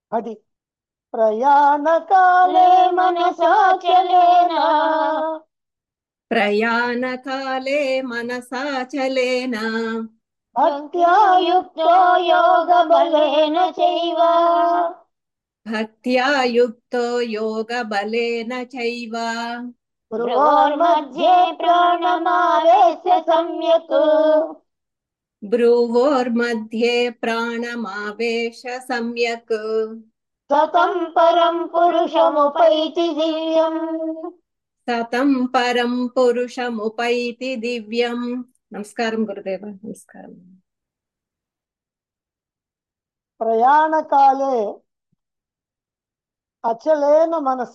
అది ప్రయాణకాలే మనసాచలేనా ప్రయాణకాలే మనసాచలేన భక్త్యా యుక్తో యోగ బలేన చైవ భక్త్యా యుక్తో యోగ బలేన చైవ భ్రువోర్मध्ये ప్రాణమావేశ్య సమ్యక్ భ్రువోర్मध्ये ప్రాణమావేశ సమ్యక్ సతం పరం పురుషముపైతి దివ్యం సతం పరం పురుషముపైతి దివ్యం నమస్కారం గురుదేవ నమస్కారం ప్రయాణకాలే అచలేన మనస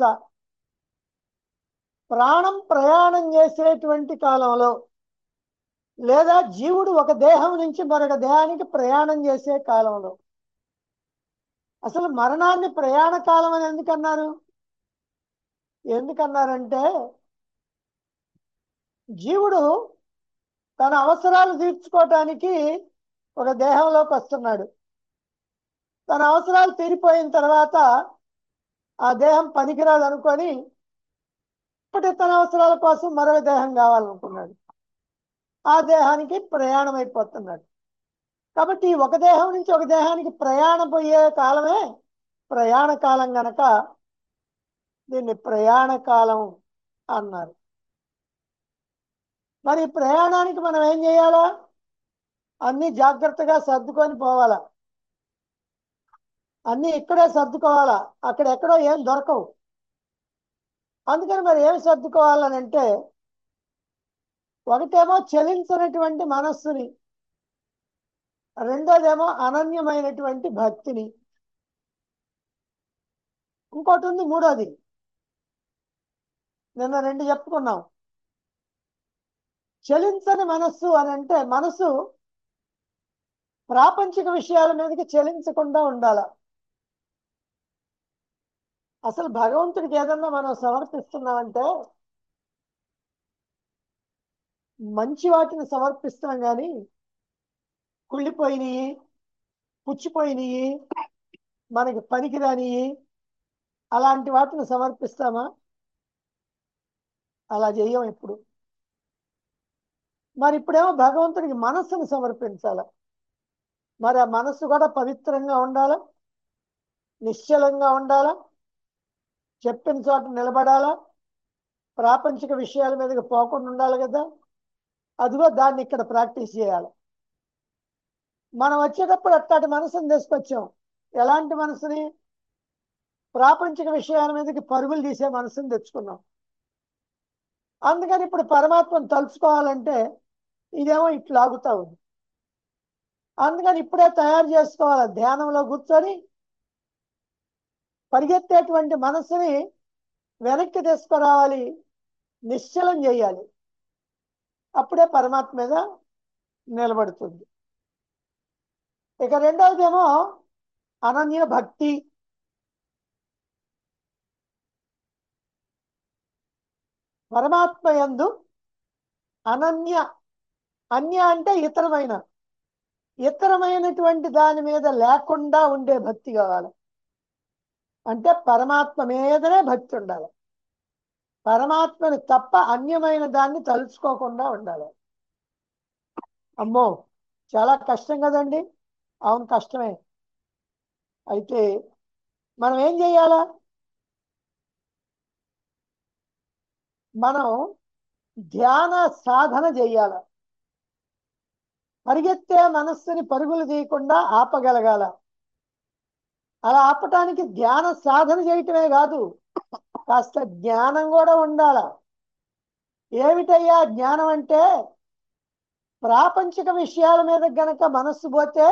ప్రాణం ప్రయాణం చేసేటువంటి కాలంలో లేదా జీవుడు ఒక దేహం నుంచి మరొక దేహానికి ప్రయాణం చేసే కాలంలో అసలు మరణాన్ని ప్రయాణ కాలం అని ఎందుకన్నారు ఎందుకన్నారంటే జీవుడు తన అవసరాలు తీర్చుకోవటానికి ఒక దేహంలోకి వస్తున్నాడు తన అవసరాలు తీరిపోయిన తర్వాత ఆ దేహం పనికిరాదు అనుకొని ఇప్పటి తన అవసరాల కోసం మరో దేహం కావాలనుకున్నాడు ఆ దేహానికి ప్రయాణం అయిపోతున్నాడు కాబట్టి ఈ ఒక దేహం నుంచి ఒక దేహానికి ప్రయాణం పోయే కాలమే ప్రయాణ కాలం గనక దీన్ని ప్రయాణ కాలం అన్నారు మరి ఈ ప్రయాణానికి మనం ఏం చేయాలా అన్ని జాగ్రత్తగా సర్దుకొని పోవాలా అన్ని ఇక్కడే సర్దుకోవాలా అక్కడ ఎక్కడో ఏం దొరకవు అందుకని మరి ఏం సర్దుకోవాలని అంటే ఒకటేమో చలించినటువంటి మనస్సుని రెండోదేమో అనన్యమైనటువంటి భక్తిని ఇంకోటి ఉంది మూడోది నిన్న రెండు చెప్పుకున్నాం చలించని మనస్సు అని అంటే మనసు ప్రాపంచిక విషయాల మీదకి చలించకుండా ఉండాల అసలు భగవంతుడికి ఏదన్నా మనం సమర్పిస్తున్నామంటే మంచి వాటిని సమర్పిస్తాం కానీ కుళ్ళిపోయినవి పుచ్చిపోయినవి మనకి పనికిరానివి అలాంటి వాటిని సమర్పిస్తామా అలా చెయ్యం ఇప్పుడు మరి ఇప్పుడేమో భగవంతుడికి మనస్సును సమర్పించాల మరి ఆ మనస్సు కూడా పవిత్రంగా ఉండాలా నిశ్చలంగా ఉండాలా చెప్పిన చోట నిలబడాలా ప్రాపంచిక విషయాల మీదకి పోకుండా ఉండాలి కదా అదిగో దాన్ని ఇక్కడ ప్రాక్టీస్ చేయాలి మనం వచ్చేటప్పుడు అట్లాంటి మనసుని తీసుకొచ్చాం ఎలాంటి మనసుని ప్రాపంచిక విషయాల మీదకి పరుగులు తీసే మనసుని తెచ్చుకున్నాం అందుకని ఇప్పుడు పరమాత్మను తలుచుకోవాలంటే ఇదేమో ఇట్లా ఆగుతా ఉంది అందుకని ఇప్పుడే తయారు చేసుకోవాలి ధ్యానంలో కూర్చొని పరిగెత్తేటువంటి మనసుని వెనక్కి తీసుకురావాలి నిశ్చలం చేయాలి అప్పుడే పరమాత్మ మీద నిలబడుతుంది ఇక రెండవదేమో అనన్య భక్తి పరమాత్మ యందు అనన్య అన్య అంటే ఇతరమైన ఇతరమైనటువంటి దాని మీద లేకుండా ఉండే భక్తి కావాలి అంటే పరమాత్మ మీదనే భక్తి ఉండాలి పరమాత్మని తప్ప అన్యమైన దాన్ని తలుచుకోకుండా ఉండాలి అమ్మో చాలా కష్టం కదండి అవును కష్టమే అయితే మనం ఏం చేయాలా మనం ధ్యాన సాధన చేయాల పరిగెత్తే మనస్సుని పరుగులు తీయకుండా ఆపగలగాల అలా ఆపటానికి ధ్యాన సాధన చేయటమే కాదు కాస్త జ్ఞానం కూడా ఉండాల ఏమిటయ్యా జ్ఞానం అంటే ప్రాపంచిక విషయాల మీద గనక మనస్సు పోతే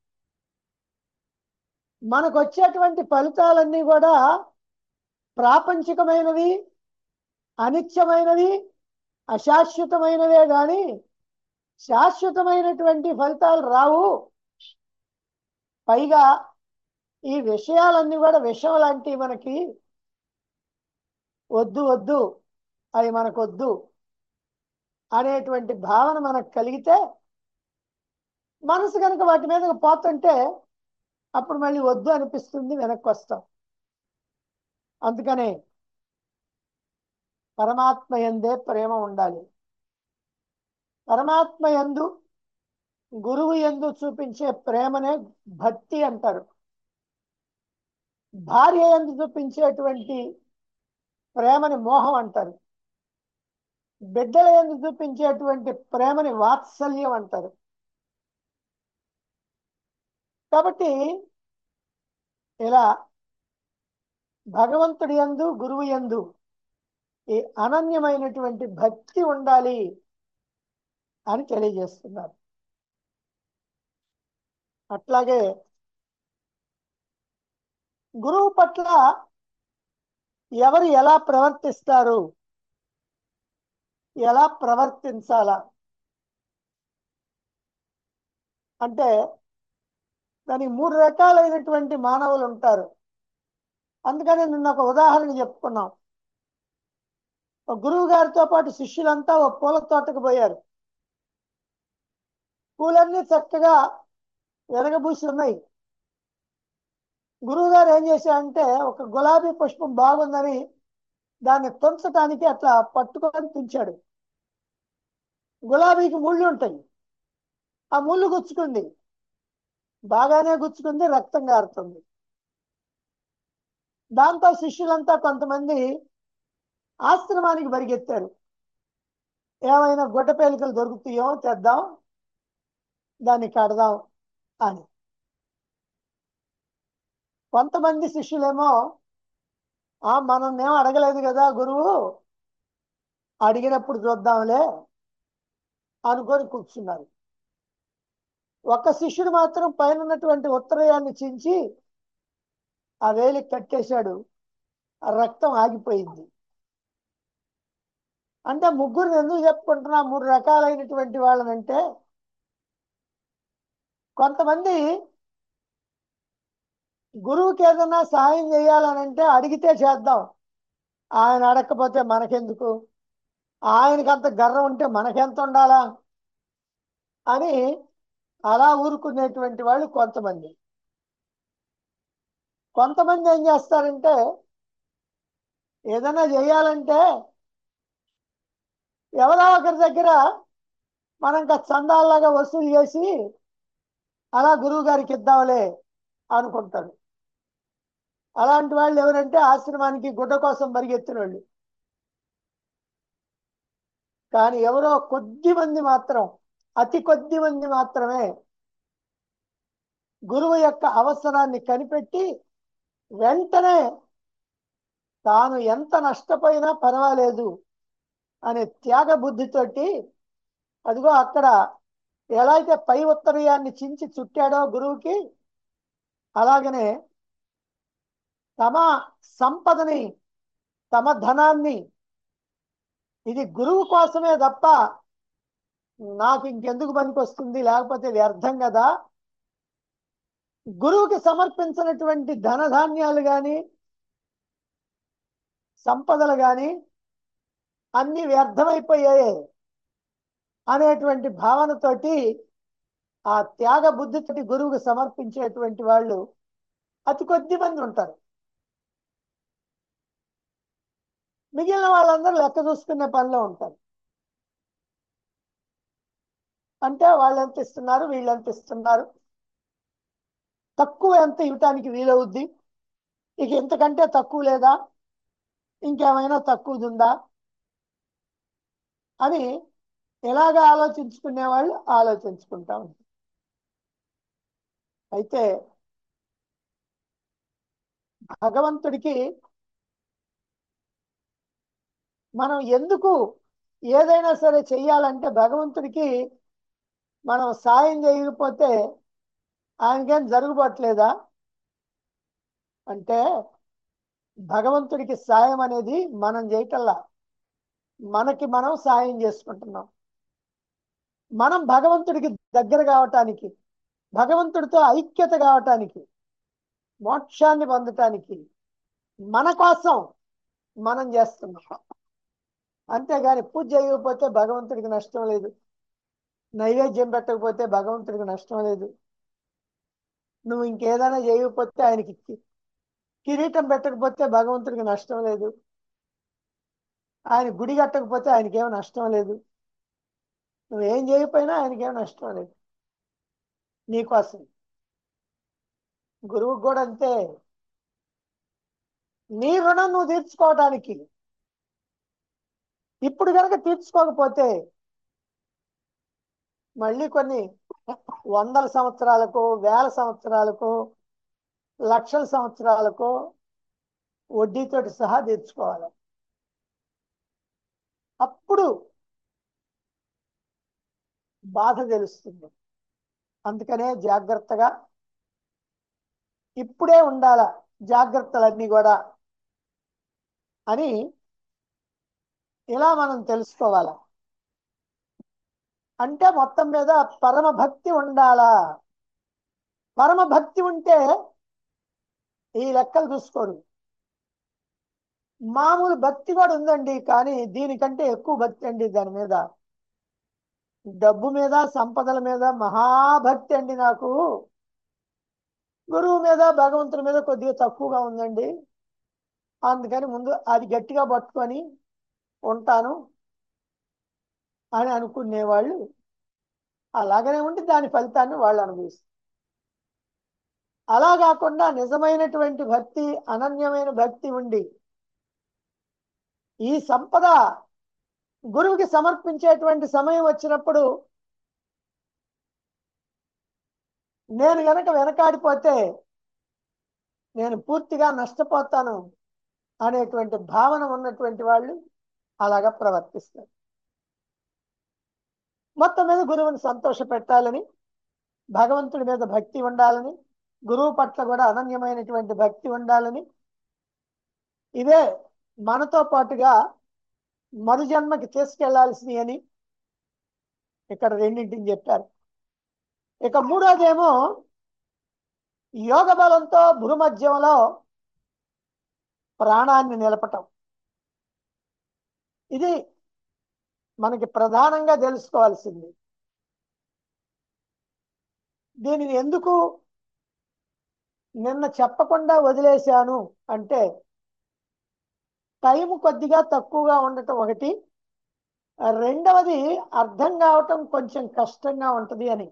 మనకు వచ్చేటువంటి ఫలితాలన్నీ కూడా ప్రాపంచికమైనవి అనిత్యమైనవి అశాశ్వతమైనవే గాని శాశ్వతమైనటువంటి ఫలితాలు రావు పైగా ఈ విషయాలన్నీ కూడా విషం లాంటివి మనకి వద్దు వద్దు అవి మనకు వద్దు అనేటువంటి భావన మనకు కలిగితే మనసు కనుక వాటి మీద పోతుంటే అప్పుడు మళ్ళీ వద్దు అనిపిస్తుంది వెనక్కి వస్తాం అందుకనే పరమాత్మ ఎందే ప్రేమ ఉండాలి పరమాత్మ ఎందు గురువు ఎందు చూపించే ప్రేమనే భక్తి అంటారు భార్య ఎందు చూపించేటువంటి ప్రేమని మోహం అంటారు బిడ్డల ఎందు చూపించేటువంటి ప్రేమని వాత్సల్యం అంటారు కాబట్టి ఇలా భగవంతుడి యందు గురువు యందు ఈ అనన్యమైనటువంటి భక్తి ఉండాలి అని తెలియజేస్తున్నారు అట్లాగే గురువు పట్ల ఎవరు ఎలా ప్రవర్తిస్తారు ఎలా ప్రవర్తించాలా అంటే దానికి మూడు రకాలైనటువంటి మానవులు ఉంటారు అందుకని నిన్న ఒక ఉదాహరణ చెప్పుకున్నాం ఒక గురువు గారితో పాటు శిష్యులంతా ఒక పూల తోటకు పోయారు పూలన్నీ చక్కగా వెరగబూసి ఉన్నాయి గురువు గారు ఏం చేశారంటే ఒక గులాబీ పుష్పం బాగుందని దాన్ని తుంచటానికి అట్లా పట్టుకొని తుంచాడు గులాబీకి ముళ్ళు ఉంటాయి ఆ ముళ్ళు గుచ్చుకుంది బాగానే గుచ్చుకుంది రక్తం కారుతుంది దాంతో శిష్యులంతా కొంతమంది ఆశ్రమానికి పరిగెత్తారు ఏమైనా గుడ్డ పేలికలు దొరుకుతాయో తెద్దాం దాన్ని కడదాం అని కొంతమంది శిష్యులేమో ఆ మనం ఏం అడగలేదు కదా గురువు అడిగినప్పుడు చూద్దాంలే అనుకొని కూర్చున్నారు ఒక శిష్యుడు మాత్రం పైన ఉన్నటువంటి ఉత్తరయాన్ని చించి ఆ వేలికి కట్టేశాడు ఆ రక్తం ఆగిపోయింది అంటే ముగ్గురు ఎందుకు చెప్పుకుంటున్నా మూడు రకాలైనటువంటి వాళ్ళనంటే కొంతమంది గురువుకి ఏదైనా సహాయం చేయాలనంటే అడిగితే చేద్దాం ఆయన అడగకపోతే మనకెందుకు ఆయనకి అంత గర్వం ఉంటే మనకెంత ఉండాలా అని అలా ఊరుకునేటువంటి వాళ్ళు కొంతమంది కొంతమంది ఏం చేస్తారంటే ఏదైనా చేయాలంటే ఎవరో ఒకరి దగ్గర మనం ఇంకా చందాల్లాగా వసూలు చేసి అలా గురువు గారికి ఇద్దాంలే అనుకుంటారు అలాంటి వాళ్ళు ఎవరంటే ఆశ్రమానికి గుడ్డ కోసం పరిగెత్తిన వాళ్ళు కానీ ఎవరో కొద్ది మంది మాత్రం అతి కొద్ది మంది మాత్రమే గురువు యొక్క అవసరాన్ని కనిపెట్టి వెంటనే తాను ఎంత నష్టపోయినా పర్వాలేదు అనే త్యాగ బుద్ధితోటి అదిగో అక్కడ ఎలా అయితే పై ఉత్తరీయాన్ని చించి చుట్టాడో గురువుకి అలాగనే తమ సంపదని తమ ధనాన్ని ఇది గురువు కోసమే తప్ప నాకు ఇంకెందుకు పనికొస్తుంది లేకపోతే వ్యర్థం కదా గురువుకి సమర్పించినటువంటి ధనధాన్యాలు కానీ సంపదలు కానీ అన్ని వ్యర్థమైపోయాయి అనేటువంటి భావనతోటి ఆ త్యాగ బుద్ధితోటి గురువుకు సమర్పించేటువంటి వాళ్ళు అతి కొద్ది మంది ఉంటారు మిగిలిన వాళ్ళందరూ లెక్క చూసుకునే పనిలో ఉంటారు అంటే వాళ్ళు ఎంత ఇస్తున్నారు వీళ్ళు ఎంత ఇస్తున్నారు తక్కువ ఎంత ఇవ్వటానికి వీలవుద్ది ఇక ఇంతకంటే తక్కువ లేదా ఇంకేమైనా తక్కువది ఉందా అని ఎలాగ ఆలోచించుకునే వాళ్ళు ఆలోచించుకుంటా ఉంటారు అయితే భగవంతుడికి మనం ఎందుకు ఏదైనా సరే చెయ్యాలంటే భగవంతుడికి మనం సాయం చేయకపోతే ఆయనకేం జరుగుబట్లేదా అంటే భగవంతుడికి సాయం అనేది మనం చేయటల్లా మనకి మనం సాయం చేసుకుంటున్నాం మనం భగవంతుడికి దగ్గర కావటానికి భగవంతుడితో ఐక్యత కావటానికి మోక్షాన్ని పొందటానికి మన కోసం మనం చేస్తున్నాం అంతేగాని పూజ చేయకపోతే భగవంతుడికి నష్టం లేదు నైవేద్యం పెట్టకపోతే భగవంతుడికి నష్టం లేదు నువ్వు ఇంకేదైనా చేయకపోతే ఆయనకి కి- కిరీటం పెట్టకపోతే భగవంతుడికి నష్టం లేదు ఆయన గుడి కట్టకపోతే ఆయనకేం నష్టం లేదు నువ్వేం చేయకపోయినా ఆయనకేం నష్టం లేదు నీకోసం గురువుకు కూడా అంతే నీ రుణం నువ్వు తీర్చుకోవడానికి ఇప్పుడు కనుక తీర్చుకోకపోతే మళ్ళీ కొన్ని వందల సంవత్సరాలకు వేల సంవత్సరాలకు లక్షల సంవత్సరాలకు వడ్డీతోటి సహా తీర్చుకోవాలి అప్పుడు బాధ తెలుస్తుంది అందుకనే జాగ్రత్తగా ఇప్పుడే ఉండాల జాగ్రత్తలన్నీ కూడా అని ఇలా మనం తెలుసుకోవాలి అంటే మొత్తం మీద పరమ భక్తి ఉండాలా పరమ భక్తి ఉంటే ఈ లెక్కలు చూసుకోరు మామూలు భక్తి కూడా ఉందండి కానీ దీనికంటే ఎక్కువ భక్తి అండి దాని మీద డబ్బు మీద సంపదల మీద మహాభక్తి అండి నాకు గురువు మీద భగవంతుడి మీద కొద్దిగా తక్కువగా ఉందండి అందుకని ముందు అది గట్టిగా పట్టుకొని ఉంటాను అని అనుకునేవాళ్ళు అలాగనే ఉండి దాని ఫలితాన్ని వాళ్ళు అనుభవిస్తారు అలా కాకుండా నిజమైనటువంటి భక్తి అనన్యమైన భక్తి ఉండి ఈ సంపద గురువుకి సమర్పించేటువంటి సమయం వచ్చినప్పుడు నేను గనక వెనకాడిపోతే నేను పూర్తిగా నష్టపోతాను అనేటువంటి భావన ఉన్నటువంటి వాళ్ళు అలాగా ప్రవర్తిస్తారు మొత్తం మీద గురువుని సంతోష పెట్టాలని భగవంతుడి మీద భక్తి ఉండాలని గురువు పట్ల కూడా అనన్యమైనటువంటి భక్తి ఉండాలని ఇవే మనతో పాటుగా మరుజన్మకి తీసుకెళ్లాల్సినవి అని ఇక్కడ రెండింటిని చెప్పారు ఇక మూడోదేమో యోగ బలంతో భూమధ్యంలో ప్రాణాన్ని నిలపటం ఇది మనకి ప్రధానంగా తెలుసుకోవాల్సింది దీనిని ఎందుకు నిన్న చెప్పకుండా వదిలేశాను అంటే టైం కొద్దిగా తక్కువగా ఉండటం ఒకటి రెండవది అర్థం కావటం కొంచెం కష్టంగా ఉంటది అని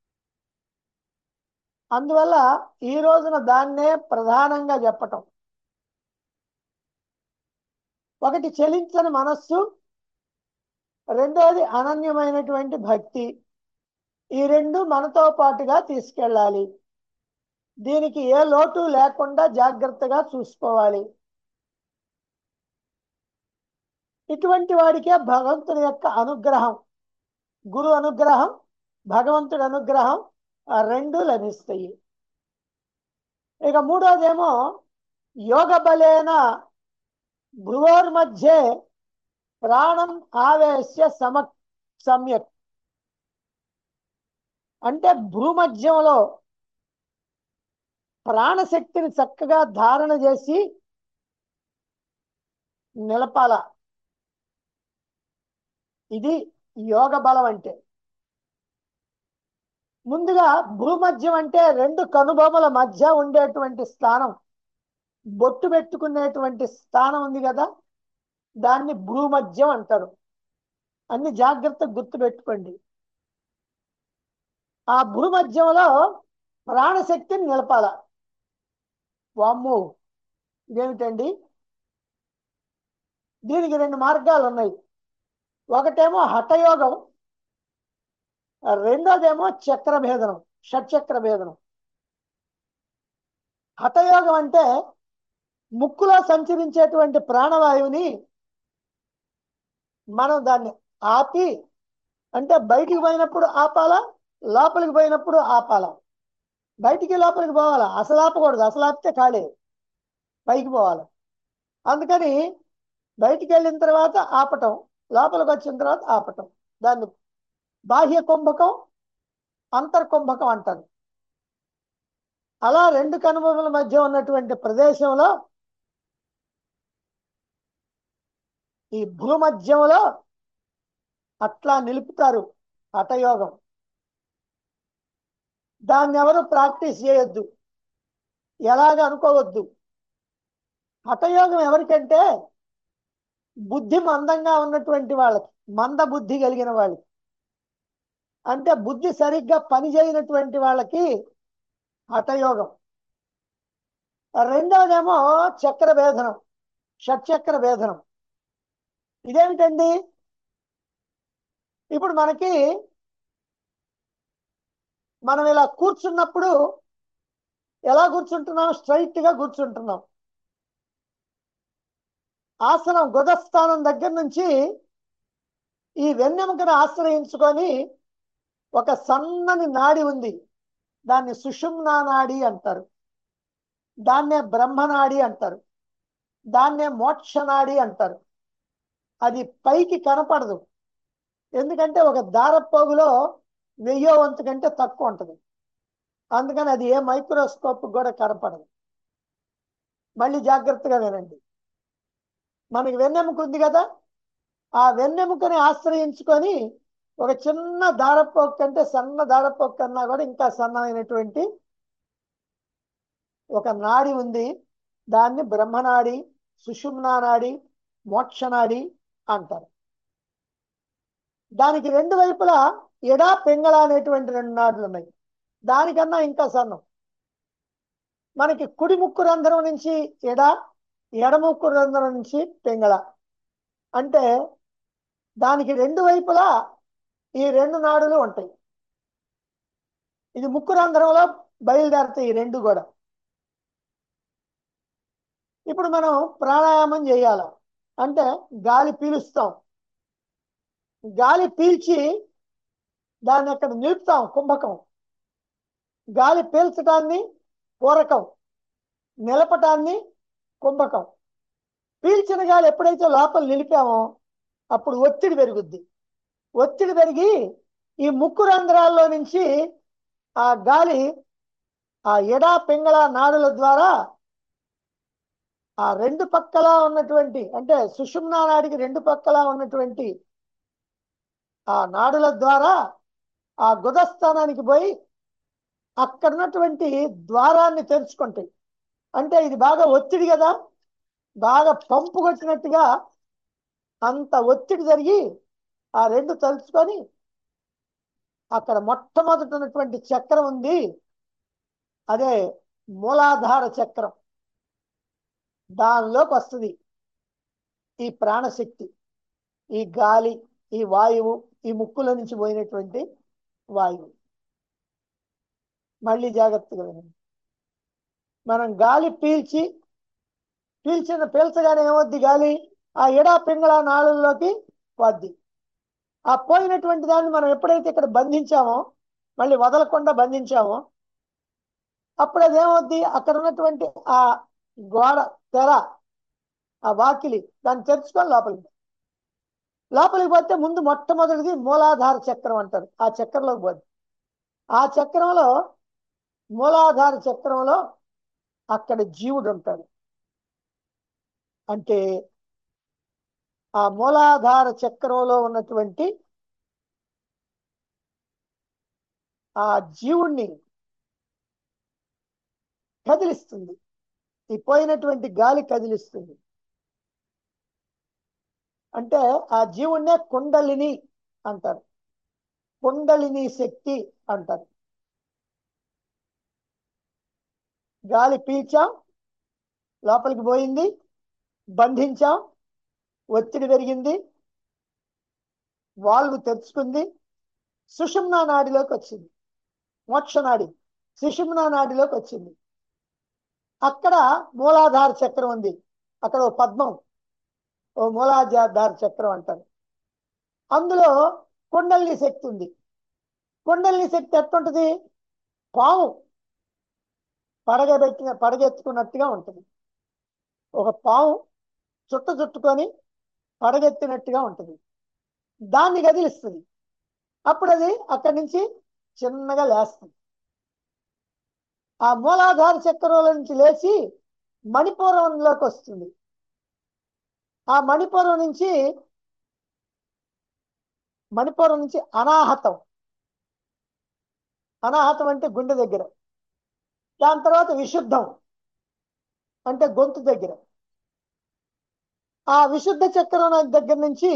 అందువల్ల ఈ రోజున దాన్నే ప్రధానంగా చెప్పటం ఒకటి చెలించని మనస్సు రెండవది అనన్యమైనటువంటి భక్తి ఈ రెండు మనతో పాటుగా తీసుకెళ్ళాలి దీనికి ఏ లోటు లేకుండా జాగ్రత్తగా చూసుకోవాలి ఇటువంటి వాడికే భగవంతుని యొక్క అనుగ్రహం గురు అనుగ్రహం భగవంతుడి అనుగ్రహం ఆ రెండు లభిస్తాయి ఇక మూడోదేమో యోగ బలేన భ్రువోర్మధ్యే ప్రాణం ఆవేశ్య సమ సమ్యక్ అంటే భూమధ్యంలో ప్రాణశక్తిని చక్కగా ధారణ చేసి నిలపాల ఇది యోగ బలం అంటే ముందుగా భూమధ్యం అంటే రెండు కనుబొమ్మల మధ్య ఉండేటువంటి స్థానం బొట్టు పెట్టుకునేటువంటి స్థానం ఉంది కదా దాన్ని భూమధ్యం అంటారు అన్ని జాగ్రత్తగా గుర్తు పెట్టుకోండి ఆ భూమధ్యంలో ప్రాణశక్తిని నిలపాల వామ్ము ఇదేమిటండి దీనికి రెండు మార్గాలు ఉన్నాయి ఒకటేమో హఠయోగం రెండోదేమో చక్ర భేదనం షట్చక్ర భేదనం హఠయోగం అంటే ముక్కులో సంచరించేటువంటి ప్రాణవాయువుని మనం దాన్ని ఆపి అంటే బయటికి పోయినప్పుడు ఆపాలా లోపలికి పోయినప్పుడు ఆపాలా బయటికి లోపలికి పోవాలా అసలు ఆపకూడదు అసలు ఆపితే ఖాళీ పైకి పోవాలి అందుకని బయటికి వెళ్ళిన తర్వాత ఆపటం లోపలికి వచ్చిన తర్వాత ఆపటం దాన్ని బాహ్య కుంభకం అంతర్కుంభకం అంటారు అలా రెండు కనుబొమ్మల మధ్య ఉన్నటువంటి ప్రదేశంలో ఈ భూమధ్యంలో అట్లా నిలుపుతారు హఠయోగం దాన్ని ఎవరు ప్రాక్టీస్ చేయొద్దు ఎలాగ అనుకోవద్దు హఠయోగం ఎవరికంటే బుద్ధి మందంగా ఉన్నటువంటి వాళ్ళకి మంద బుద్ధి కలిగిన వాళ్ళకి అంటే బుద్ధి సరిగ్గా పనిచేయనటువంటి వాళ్ళకి హఠయోగం రెండవదేమో చక్ర వేధనం షట్చక్ర వేధనం ఇదేమిటండి ఇప్పుడు మనకి మనం ఇలా కూర్చున్నప్పుడు ఎలా కూర్చుంటున్నాం స్ట్రైట్ గా కూర్చుంటున్నాం ఆసనం గుదస్థానం దగ్గర నుంచి ఈ వెన్నెముకను ఆశ్రయించుకొని ఒక సన్నని నాడి ఉంది దాన్ని సుషుమ్నా నాడి అంటారు దాన్నే బ్రహ్మనాడి అంటారు దాన్నే మోక్షనాడి అంటారు అది పైకి కనపడదు ఎందుకంటే ఒక దారపోగులో వెయ్యో వంతు కంటే తక్కువ ఉంటుంది అందుకని అది ఏ మైక్రోస్కోప్ కూడా కనపడదు మళ్ళీ జాగ్రత్తగా వినండి మనకి వెన్నెముక ఉంది కదా ఆ వెన్నెముకని ఆశ్రయించుకొని ఒక చిన్న దారపోక్ కంటే సన్న దారపోక్ కన్నా కూడా ఇంకా సన్నమైనటువంటి ఒక నాడి ఉంది దాన్ని బ్రహ్మనాడి సుషుమ్నా నాడి మోక్షనాడి అంటారు దానికి రెండు వైపులా ఎడా పెంగళ అనేటువంటి రెండు నాడులు ఉన్నాయి దానికన్నా ఇంకా సన్నం మనకి కుడి ముక్కు రంధ్రం నుంచి ఎడ ఎడముక్కు రంధ్రం నుంచి పెంగళ అంటే దానికి రెండు వైపులా ఈ రెండు నాడులు ఉంటాయి ఇది ముక్కు రంధ్రంలో బయలుదేరుతాయి ఈ రెండు కూడా ఇప్పుడు మనం ప్రాణాయామం చేయాల అంటే గాలి పీలుస్తాం గాలి పీల్చి దాన్ని అక్కడ నిలుపుతాం కుంభకం గాలి పీల్చడాన్ని పూరకం నిలపటాన్ని కుంభకం పీల్చిన గాలి ఎప్పుడైతే లోపల నిలిపామో అప్పుడు ఒత్తిడి పెరుగుద్ది ఒత్తిడి పెరిగి ఈ ముక్కు రంధ్రాల్లో నుంచి ఆ గాలి ఆ ఎడా పింగళ నాడుల ద్వారా ఆ రెండు పక్కలా ఉన్నటువంటి అంటే సుషుమ్నా నాడికి రెండు పక్కలా ఉన్నటువంటి ఆ నాడుల ద్వారా ఆ గుదస్థానానికి పోయి అక్కడ ఉన్నటువంటి ద్వారాన్ని తెరుచుకుంటాయి అంటే ఇది బాగా ఒత్తిడి కదా బాగా పంపు కొట్టినట్టుగా అంత ఒత్తిడి జరిగి ఆ రెండు తలుచుకొని అక్కడ మొట్టమొదటి ఉన్నటువంటి చక్రం ఉంది అదే మూలాధార చక్రం దానిలోకి వస్తుంది ఈ ప్రాణశక్తి ఈ గాలి ఈ వాయువు ఈ ముక్కుల నుంచి పోయినటువంటి వాయువు మళ్ళీ జాగ్రత్తగా వినండి మనం గాలి పీల్చి పీల్చిన పీల్చగానే ఏమవుద్ది గాలి ఆ ఎడా పింగళ నాళంలోకి పోద్ది ఆ పోయినటువంటి దాన్ని మనం ఎప్పుడైతే ఇక్కడ బంధించామో మళ్ళీ వదలకుండా బంధించామో అప్పుడు అది ఏమవుద్ది అక్కడ ఉన్నటువంటి ఆ గోడ తెర ఆ వాకిలి దాన్ని తెరుచుకొని లోపలికి లోపలికి పోతే ముందు మొట్టమొదటిది మూలాధార చక్రం అంటారు ఆ చక్రంలోకి పోద్ది ఆ చక్రంలో మూలాధార చక్రంలో అక్కడ జీవుడు ఉంటాడు అంటే ఆ మూలాధార చక్రంలో ఉన్నటువంటి ఆ జీవుణ్ణి కదిలిస్తుంది ఈ పోయినటువంటి గాలి కదిలిస్తుంది అంటే ఆ జీవుణ్ణే కుండలిని అంటారు కుండలిని శక్తి అంటారు గాలి పీల్చాం లోపలికి పోయింది బంధించాం ఒత్తిడి పెరిగింది వాల్వ్ తెరుచుకుంది సుషుమ్నా నాడిలోకి వచ్చింది మోక్షనాడి సుషుమ్నా నాడిలోకి వచ్చింది అక్కడ మూలాధార చక్రం ఉంది అక్కడ ఓ పద్మం ఓ మూలాధార చక్రం అంటారు అందులో కుండలిని శక్తి ఉంది కుండలిని శక్తి ఎట్టుంటది పాము పడగబెట్టిన పడగెత్తుకున్నట్టుగా ఉంటుంది ఒక పాము చుట్ట చుట్టుకొని పడగెత్తినట్టుగా ఉంటుంది దాన్ని కదిలిస్తుంది అప్పుడు అది అక్కడి నుంచి చిన్నగా లేస్తుంది ఆ మూలాధార చక్రంలో నుంచి లేచి మణిపూర్వంలోకి వస్తుంది ఆ మణిపూర్వం నుంచి మణిపూర్వం నుంచి అనాహతం అనాహతం అంటే గుండె దగ్గర దాని తర్వాత విశుద్ధం అంటే గొంతు దగ్గర ఆ విశుద్ధ చక్రం దగ్గర నుంచి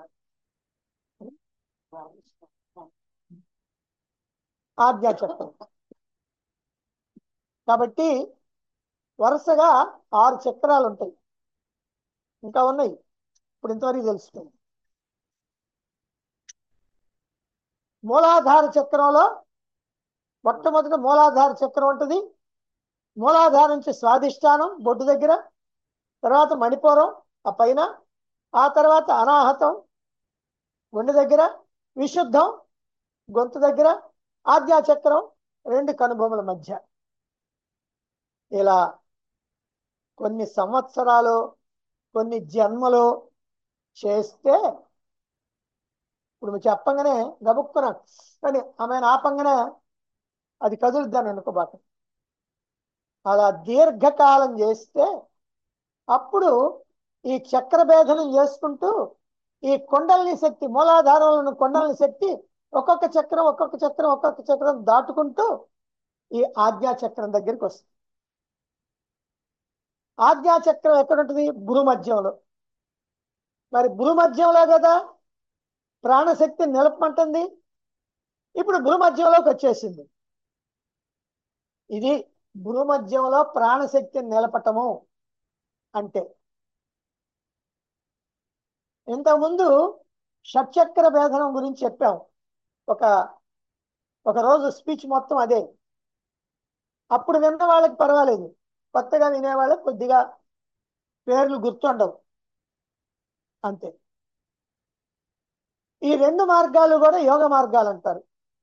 ఆజ్ఞా చక్రం కాబట్టి వరుసగా ఆరు చక్రాలు ఉంటాయి ఇంకా ఉన్నాయి ఇప్పుడు ఇంతవరకు తెలుస్తుంది మూలాధార చక్రంలో మొట్టమొదటి మూలాధార చక్రం ఉంటుంది మూలాధారం నుంచి స్వాధిష్టానం బొడ్డు దగ్గర తర్వాత మణిపురం ఆ పైన ఆ తర్వాత అనాహతం గుండె దగ్గర విశుద్ధం గొంతు దగ్గర ఆజ్ఞాచక్రం రెండు కనుబొమ్మల మధ్య ఇలా కొన్ని సంవత్సరాలు కొన్ని జన్మలు చేస్తే ఇప్పుడు మీరు చెప్పంగానే గబుక్కున అని ఆమె ఆపంగానే అది కదులుద్దాను అనుకోబాక అలా దీర్ఘకాలం చేస్తే అప్పుడు ఈ చక్ర భేదనం చేసుకుంటూ ఈ కొండల్ని శక్తి మూలాధారంలో కొండల్ని శక్తి ఒక్కొక్క చక్రం ఒక్కొక్క చక్రం ఒక్కొక్క చక్రం దాటుకుంటూ ఈ ఆజ్ఞా చక్రం దగ్గరికి వస్తుంది ఆజ్ఞా చక్రం ఎక్కడ ఉంటుంది భూమధ్యంలో మరి భూమధ్యంలో కదా ప్రాణశక్తి నిలపమంటుంది ఇప్పుడు భూమధ్యంలోకి వచ్చేసింది ఇది భూమధ్యంలో ప్రాణశక్తిని నిలపటము అంటే ఇంతకుముందు షట్చక్ర భేదనం గురించి చెప్పాం ఒక ఒక రోజు స్పీచ్ మొత్తం అదే అప్పుడు విన్న వాళ్ళకి పర్వాలేదు కొత్తగా వినేవాళ్ళకి కొద్దిగా పేర్లు గుర్తుండవు అంతే ఈ రెండు మార్గాలు కూడా యోగ మార్గాలు అంటారు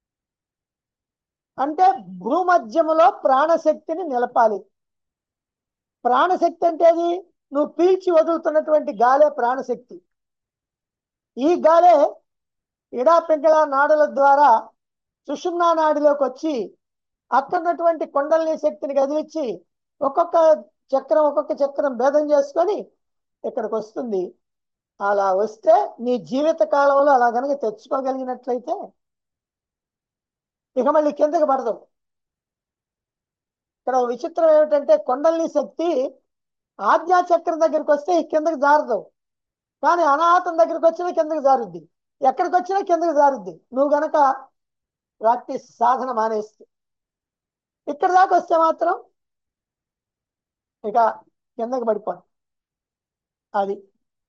అంటే భూమధ్యములో ప్రాణశక్తిని నిలపాలి ప్రాణశక్తి అంటే అది నువ్వు పీల్చి వదులుతున్నటువంటి గాలే ప్రాణశక్తి ఈ గాలే ఇడా పింగళ నాడుల ద్వారా సుషుమ్నా నాడిలోకి వచ్చి అక్కడ ఉన్నటువంటి కొండల్ని శక్తిని కదిలిచ్చి ఒక్కొక్క చక్రం ఒక్కొక్క చక్రం భేదం చేసుకొని ఇక్కడికి వస్తుంది అలా వస్తే నీ జీవిత కాలంలో అలా కనుక తెచ్చుకోగలిగినట్లయితే ఇక మళ్ళీ కిందకి పడదు ఇక్కడ ఒక విచిత్రం ఏమిటంటే కొండల్ని శక్తి ఆజ్ఞా చక్రం దగ్గరికి వస్తే ఈ కిందకి జారదు కానీ అనాహతం దగ్గరికి వచ్చినా కిందకి జారుద్ది ఎక్కడికి వచ్చినా కిందకి జారుద్ది నువ్వు గనక ప్రాక్టీస్ సాధన మానేస్తే ఇక్కడ దాకా వస్తే మాత్రం ఇక కిందకి పడిపోను అది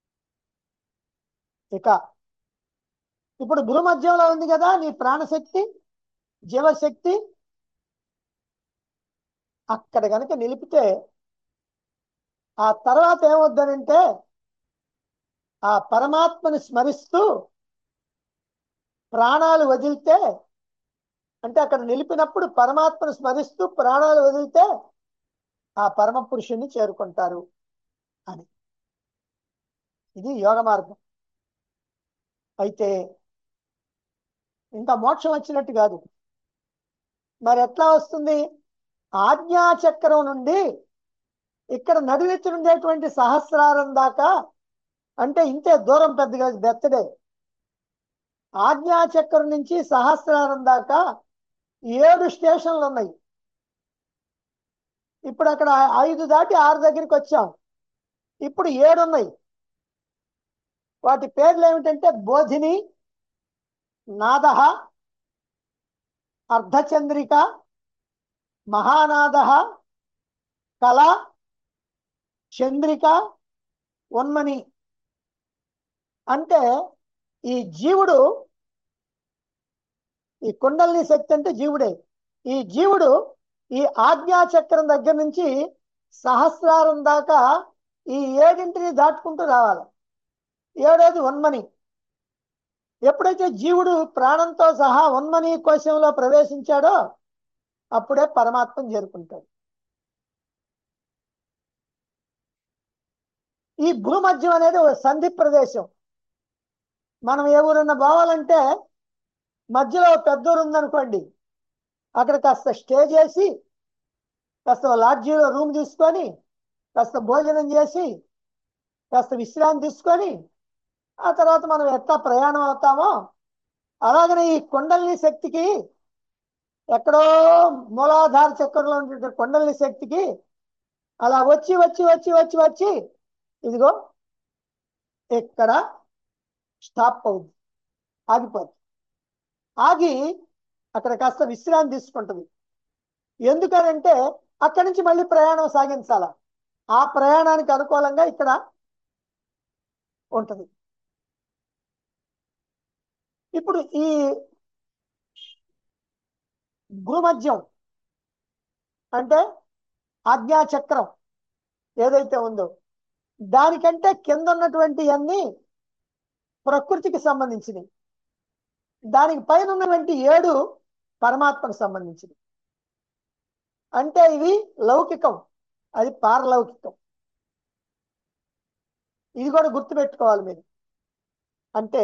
ఇక ఇప్పుడు భూమధ్యంలో ఉంది కదా నీ ప్రాణశక్తి జీవశక్తి అక్కడ కనుక నిలిపితే ఆ తర్వాత ఏమవుద్దనంటే ఆ పరమాత్మని స్మరిస్తూ ప్రాణాలు వదిలితే అంటే అక్కడ నిలిపినప్పుడు పరమాత్మను స్మరిస్తూ ప్రాణాలు వదిలితే ఆ పరమ పురుషుణ్ణి చేరుకుంటారు అని ఇది యోగ మార్గం అయితే ఇంకా మోక్షం వచ్చినట్టు కాదు మరి ఎట్లా వస్తుంది ఆజ్ఞాచక్రం నుండి ఇక్కడ నడివెత్తి ఉండేటువంటి సహస్రారం దాకా అంటే ఇంతే దూరం పెద్దగా బెత్తడే ఆజ్ఞాచక్రం నుంచి సహస్రారం దాకా ఏడు స్టేషన్లు ఉన్నాయి ఇప్పుడు అక్కడ ఐదు దాటి ఆరు దగ్గరికి వచ్చాం ఇప్పుడు ఏడు ఉన్నాయి వాటి పేర్లు ఏమిటంటే బోధిని నాద అర్ధచంద్రిక మహానాద కళ చంద్రిక ఉన్మని అంటే ఈ జీవుడు ఈ కుండలిని శక్తి అంటే జీవుడే ఈ జీవుడు ఈ ఆజ్ఞాచక్రం దగ్గర నుంచి సహస్రారం దాకా ఈ ఏడింటిని దాటుకుంటూ రావాలి ఏడోది ఉన్మని ఎప్పుడైతే జీవుడు ప్రాణంతో సహా ఉన్మని కోశంలో ప్రవేశించాడో అప్పుడే పరమాత్మ చేరుకుంటాడు ఈ భూమధ్యం అనేది ఒక సంధి ప్రదేశం మనం ఏ ఊరన్నా పోవాలంటే మధ్యలో పెద్ద ఊరు ఉందనుకోండి అక్కడ కాస్త స్టే చేసి కాస్త లాడ్జీలో రూమ్ తీసుకొని కాస్త భోజనం చేసి కాస్త విశ్రాంతి తీసుకొని ఆ తర్వాత మనం ఎట్లా ప్రయాణం అవుతామో అలాగనే ఈ కుండలిని శక్తికి ఎక్కడో మూలాధార చక్రంలో ఉండే కొండలి శక్తికి అలా వచ్చి వచ్చి వచ్చి వచ్చి వచ్చి ఇదిగో ఇక్కడ స్టాప్ అవుద్ది ఆగిపోద్ది ఆగి అక్కడ కాస్త విశ్రాంతి తీసుకుంటుంది ఎందుకనంటే అక్కడి నుంచి మళ్ళీ ప్రయాణం సాగించాల ఆ ప్రయాణానికి అనుకూలంగా ఇక్కడ ఉంటుంది ఇప్పుడు ఈ భూమధ్యం అంటే ఆజ్ఞాచక్రం ఏదైతే ఉందో దానికంటే కింద ఉన్నటువంటి అన్ని ప్రకృతికి సంబంధించినవి దానికి పైన ఉన్నటువంటి ఏడు పరమాత్మకు సంబంధించినవి అంటే ఇవి లౌకికం అది పారలౌకికం ఇది కూడా గుర్తుపెట్టుకోవాలి మీరు అంటే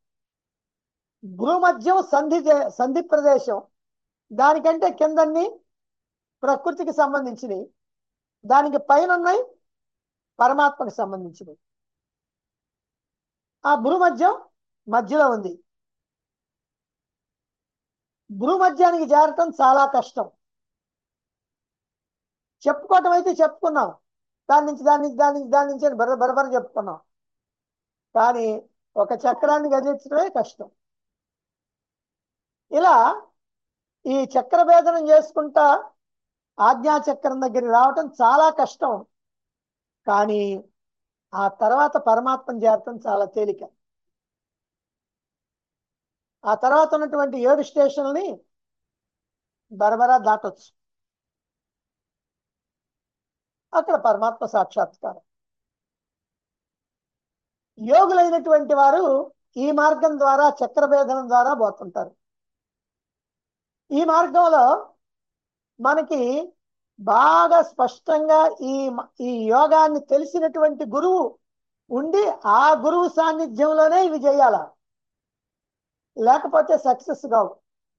భూమధ్యం సంధి చే- సంధి ప్రదేశం దానికంటే కిందన్ని ప్రకృతికి సంబంధించినవి దానికి పైన ఉన్నాయి పరమాత్మకు సంబంధించినవి ఆ భూమధ్యం మధ్యలో ఉంది భూమధ్యానికి చేరటం చాలా కష్టం చెప్పుకోవటం అయితే చెప్పుకున్నాం దాని నుంచి దాని నుంచి దాని నుంచి దాని నుంచి అని బర బరబర చెప్పుకున్నాం కానీ ఒక చక్రాన్ని గదించడమే కష్టం ఇలా ఈ చక్ర భేదనం చేసుకుంటా ఆజ్ఞా చక్రం దగ్గరికి రావటం చాలా కష్టం కానీ ఆ తర్వాత పరమాత్మను చేరటం చాలా తేలిక ఆ తర్వాత ఉన్నటువంటి ఏడు స్టేషన్లని బరబరా దాటొచ్చు అక్కడ పరమాత్మ సాక్షాత్కారం యోగులైనటువంటి వారు ఈ మార్గం ద్వారా చక్రభేదనం ద్వారా పోతుంటారు ఈ మార్గంలో మనకి బాగా స్పష్టంగా ఈ మ- ఈ యోగాన్ని తెలిసినటువంటి గురువు ఉండి ఆ గురువు సాన్నిధ్యంలోనే ఇవి చేయాల లేకపోతే సక్సెస్ కావు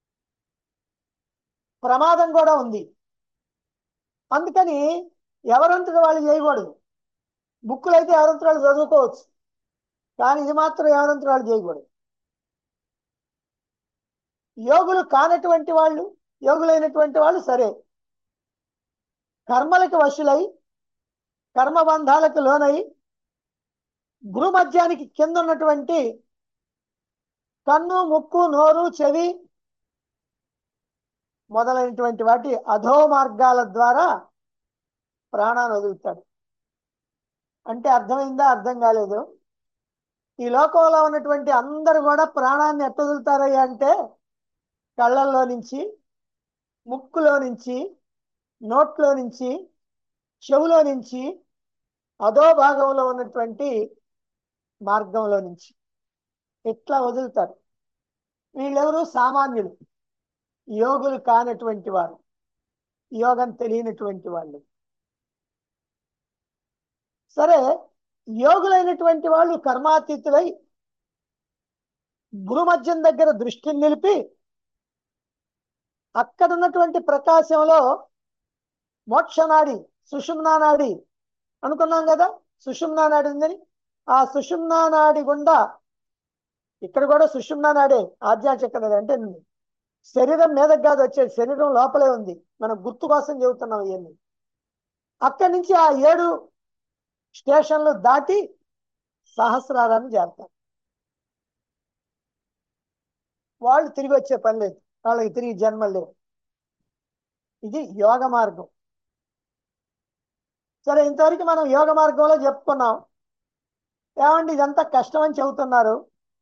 ప్రమాదం కూడా ఉంది అందుకని ఎవరంతటి వాళ్ళు చేయకూడదు బుక్కులు అయితే ఎవరంతటి వాళ్ళు చదువుకోవచ్చు కానీ ఇది మాత్రం ఎవరంతటి వాళ్ళు చేయకూడదు యోగులు కానటువంటి వాళ్ళు యోగులైనటువంటి వాళ్ళు సరే కర్మలకు వశులై కర్మబంధాలకు లోనై భూమధ్యానికి కింద ఉన్నటువంటి కన్ను ముక్కు నోరు చెవి మొదలైనటువంటి వాటి అధో మార్గాల ద్వారా ప్రాణాన్ని వదులుతాడు అంటే అర్థమైందా అర్థం కాలేదు ఈ లోకంలో ఉన్నటువంటి అందరు కూడా ప్రాణాన్ని ఎట్ట వదులుతారయ్యా అంటే కళ్ళల్లో నుంచి ముక్కులో నుంచి నోట్లో నుంచి చెవులో నుంచి అదో భాగంలో ఉన్నటువంటి మార్గంలో నుంచి ఎట్లా వదులుతారు వీళ్ళెవరు సామాన్యులు యోగులు కానటువంటి వారు యోగం తెలియనటువంటి వాళ్ళు సరే యోగులైనటువంటి వాళ్ళు కర్మాతీతులై భూమధ్యం దగ్గర దృష్టిని నిలిపి అక్కడ ఉన్నటువంటి ప్రకాశంలో మోక్షనాడి సుషుమ్నా నాడి అనుకున్నాం కదా సుషుమ్నా నాడి ఉందని ఆ సుషుమ్నా నాడి గుండా ఇక్కడ కూడా సుషుమ్నా నాడే ఆధ్యాత్మిక అంటే శరీరం మీదకి కాదు వచ్చేది శరీరం లోపలే ఉంది మనం గుర్తు కోసం చెబుతున్నాం ఇవన్నీ అక్కడి నుంచి ఆ ఏడు స్టేషన్లు దాటి సహస్రారాన్ని చేరతారు వాళ్ళు తిరిగి వచ్చే పని లేదు వాళ్ళకి తిరిగి జన్మలు లేవు ఇది యోగ మార్గం సరే ఇంతవరకు మనం యోగ మార్గంలో చెప్పుకున్నాం ఏమండి ఇదంతా కష్టం అని చెబుతున్నారు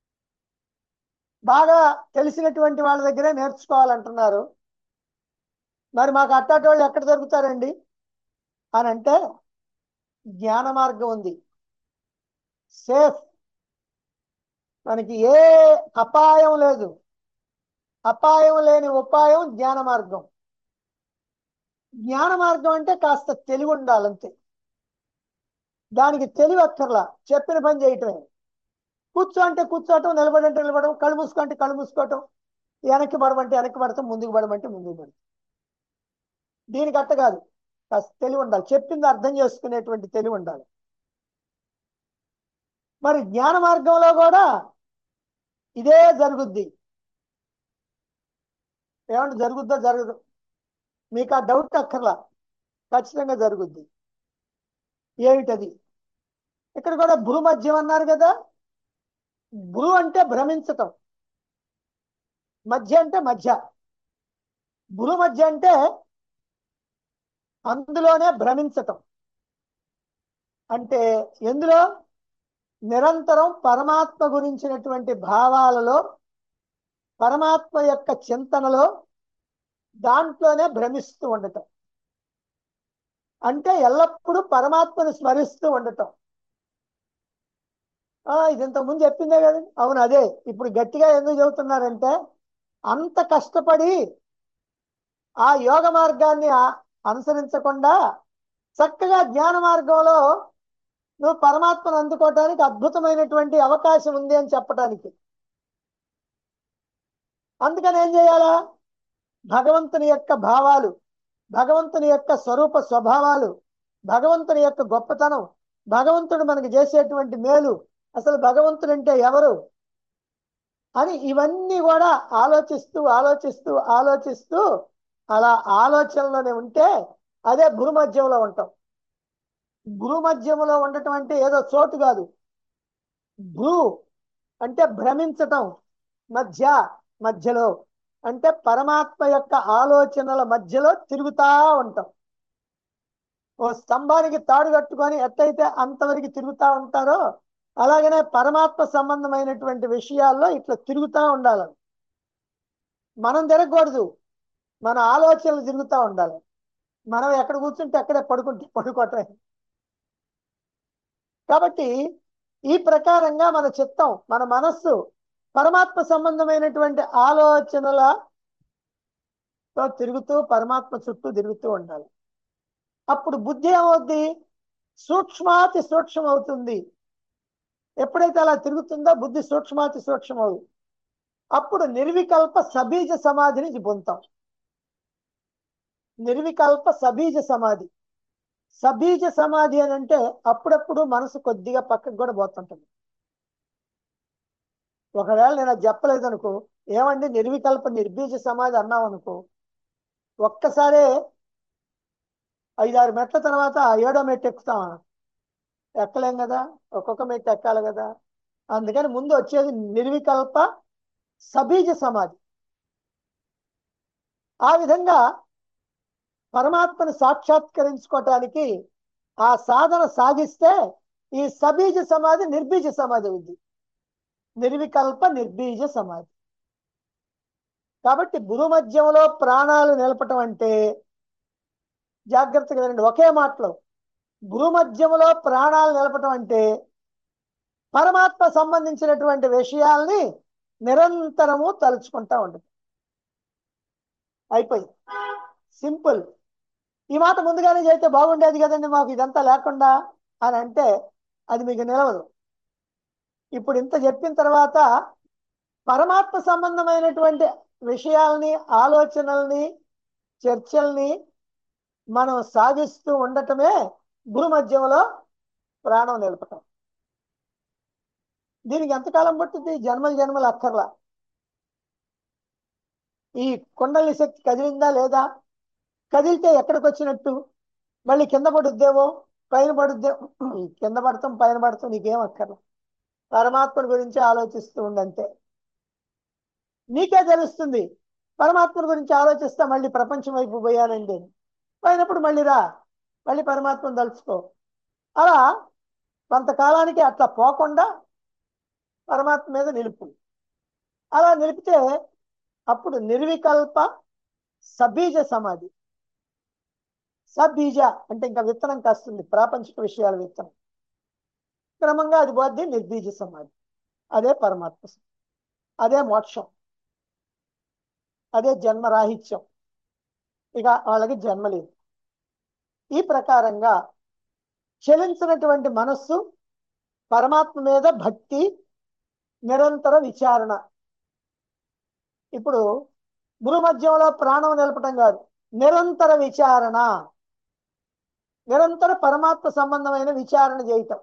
బాగా తెలిసినటువంటి వాళ్ళ దగ్గరే నేర్చుకోవాలంటున్నారు మరి మాకు అట్టాటి వాళ్ళు ఎక్కడ దొరుకుతారండి అని అంటే జ్ఞాన మార్గం ఉంది సేఫ్ మనకి ఏ అపాయం లేదు అపాయం లేని ఉపాయం జ్ఞాన మార్గం జ్ఞాన మార్గం అంటే కాస్త తెలివి ఉండాలంతే దానికి తెలివి అక్కర్లా చెప్పిన పని చేయటమే కూర్చో అంటే కూర్చోవటం నిలబడంటే నిలబడడం కళ్ళు మూసుకో అంటే కళ్ళు మూసుకోవటం వెనక్కి పడమంటే వెనక్కి పడతాం ముందుకు పడమంటే ముందుకు పడతాం దీనికి అట్ట కాదు కాస్త తెలివి ఉండాలి చెప్పింది అర్థం చేసుకునేటువంటి తెలివి ఉండాలి మరి జ్ఞాన మార్గంలో కూడా ఇదే జరుగుద్ది ఏమంటే జరుగుద్దో జరగదు మీకు ఆ డౌట్ అక్కర్లా ఖచ్చితంగా జరుగుద్ది ఏమిటది ఇక్కడ కూడా భూమధ్యం అన్నారు కదా భూ అంటే భ్రమించటం మధ్య అంటే మధ్య భూ మధ్య అంటే అందులోనే భ్రమించటం అంటే ఎందులో నిరంతరం పరమాత్మ గురించినటువంటి భావాలలో పరమాత్మ యొక్క చింతనలో దాంట్లోనే భ్రమిస్తూ ఉండటం అంటే ఎల్లప్పుడూ పరమాత్మను స్మరిస్తూ ఉండటం ఆ ఇది ఇంతకుముందు చెప్పిందే కదా అవును అదే ఇప్పుడు గట్టిగా ఎందుకు చెబుతున్నారంటే అంత కష్టపడి ఆ యోగ మార్గాన్ని ఆ- అనుసరించకుండా చక్కగా జ్ఞాన మార్గంలో నువ్వు పరమాత్మను అందుకోవటానికి అద్భుతమైనటువంటి అవకాశం ఉంది అని చెప్పటానికి అందుకని ఏం చేయాలా భగవంతుని యొక్క భావాలు భగవంతుని యొక్క స్వరూప స్వభావాలు భగవంతుని యొక్క గొప్పతనం భగవంతుడు మనకి చేసేటువంటి మేలు అసలు భగవంతుడు అంటే ఎవరు అని ఇవన్నీ కూడా ఆలోచిస్తూ ఆలోచిస్తూ ఆలోచిస్తూ అలా ఆలోచనలోనే ఉంటే అదే భూమధ్యంలో ఉంటాం భూమధ్యములో ఉండటం అంటే ఏదో చోటు కాదు భూ అంటే భ్రమించటం మధ్య మధ్యలో అంటే పరమాత్మ యొక్క ఆలోచనల మధ్యలో తిరుగుతా ఉంటాం ఓ స్తంభానికి తాడు కట్టుకొని ఎట్టయితే అంతవరకు తిరుగుతా ఉంటారో అలాగనే పరమాత్మ సంబంధమైనటువంటి విషయాల్లో ఇట్లా తిరుగుతా ఉండాలి మనం తిరగకూడదు మన ఆలోచనలు తిరుగుతూ ఉండాలి మనం ఎక్కడ కూర్చుంటే అక్కడే పడుకుంటే పడుకోవటం కాబట్టి ఈ ప్రకారంగా మన చిత్తం మన మనస్సు పరమాత్మ సంబంధమైనటువంటి ఆలోచనల తో తిరుగుతూ పరమాత్మ చుట్టూ తిరుగుతూ ఉండాలి అప్పుడు బుద్ధి ఏమవుద్ది సూక్ష్మాతి సూక్ష్మం అవుతుంది ఎప్పుడైతే అలా తిరుగుతుందో బుద్ధి సూక్ష్మాతి సూక్ష్మం అవుతుంది అప్పుడు నిర్వికల్ప సబీజ సమాధిని పొందుతాం నిర్వికల్ప సబీజ సమాధి సబీజ సమాధి అని అంటే అప్పుడప్పుడు మనసు కొద్దిగా పక్కకు కూడా పోతుంటుంది ఒకవేళ నేను అది చెప్పలేదు అనుకో ఏమండి నిర్వికల్ప నిర్బీజ సమాధి అన్నాం అనుకో ఒక్కసారే ఐదారు మెట్ల తర్వాత ఆ ఏడో మెట్టు ఎక్కుతామా ఎక్కలేం కదా ఒక్కొక్క మెట్టు ఎక్కాలి కదా అందుకని ముందు వచ్చేది నిర్వికల్ప సబీజ సమాధి ఆ విధంగా పరమాత్మను సాక్షాత్కరించుకోవటానికి ఆ సాధన సాగిస్తే ఈ సబీజ సమాధి నిర్బీజ సమాధి ఉంది నిర్వికల్ప నిర్బీజ సమాధి కాబట్టి గురు మధ్యంలో ప్రాణాలు నిలపటం అంటే జాగ్రత్తగా వినండి ఒకే మాటలో గురు మధ్యములో ప్రాణాలు నిలపటం అంటే పరమాత్మ సంబంధించినటువంటి విషయాల్ని నిరంతరము తలుచుకుంటా ఉండదు అయిపోయింది సింపుల్ ఈ మాట ముందుగానే చేస్తే బాగుండేది కదండి మాకు ఇదంతా లేకుండా అని అంటే అది మీకు నిలవదు ఇప్పుడు ఇంత చెప్పిన తర్వాత పరమాత్మ సంబంధమైనటువంటి విషయాల్ని ఆలోచనల్ని చర్చల్ని మనం సాగిస్తూ ఉండటమే గురు మధ్యంలో ప్రాణం నిలపటం దీనికి ఎంతకాలం పట్టుద్ది జన్మల జన్మలు అక్కర్లా ఈ కుండలి శక్తి కదిలిందా లేదా కదిలితే ఎక్కడికి వచ్చినట్టు మళ్ళీ కింద పడుద్దేమో పైన పడుద్దేమో కింద పడతాం పైన పడతాం నీకేం అక్కర్లా పరమాత్మని గురించి ఆలోచిస్తూ ఉండంతే నీకే తెలుస్తుంది పరమాత్మని గురించి ఆలోచిస్తా మళ్ళీ ప్రపంచం వైపు పోయానండి అని. పోయినప్పుడు మళ్ళీ రా మళ్ళీ పరమాత్మను తలుచుకో అలా కొంతకాలానికి అట్లా పోకుండా పరమాత్మ మీద నిలుపు అలా నిలిపితే అప్పుడు నిర్వికల్ప సబీజ సమాధి సబీజ అంటే ఇంకా విత్తనం కాస్తుంది ప్రాపంచిక విషయాల విత్తనం క్రమంగా అది పోద్ది నిర్బీజ సమాధి అదే పరమాత్మ సమాధి. అదే మోక్షం అదే జన్మరాహిత్యం ఇక వాళ్ళకి జన్మ లేదు ఈ ప్రకారంగా చలించినటువంటి మనస్సు పరమాత్మ మీద భక్తి నిరంతర విచారణ ఇప్పుడు గురు మధ్యంలో ప్రాణం నిలపటం కాదు నిరంతర విచారణ నిరంతర పరమాత్మ సంబంధమైన విచారణ చేయటం